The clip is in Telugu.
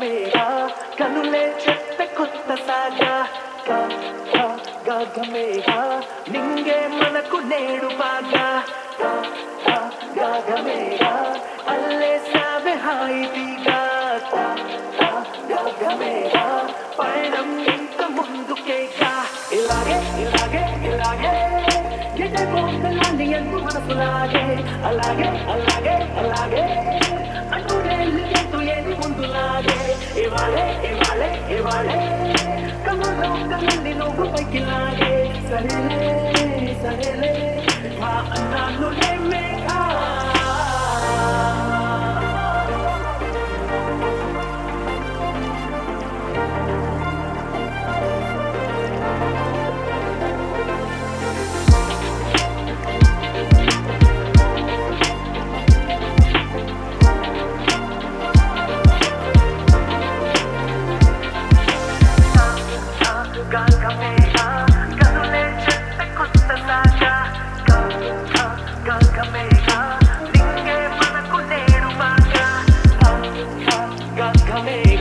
గగమేగా కనులే చెప్పే కొత్త సాగా గా గా గగమేగా నింగే మనకు నేడు బాగా గా గా గగమేగా అల్లే సావే హాయిగా గా గా గగమేగా పయనం ఇంత ముందుకేగా ఇలాగే ఇలాగే ఇలాగే ఎటే పోతలాంటి ఎందు మనసులాగే అలాగే అలాగే అలాగే అంటూనే ఎంతు ఏది ముందులాగే ఇవాళే ఇవాళే ఇవాళే కమలో కమల్ని నువ్వు పైకి లాగే సరేలే సరేలే మా అన్నాను మేఘా గగమేగా కనులే చెప్పే కొత్త సాగా గగ గగమేగా నింగే మనకు నేడు బాగా గగమేగా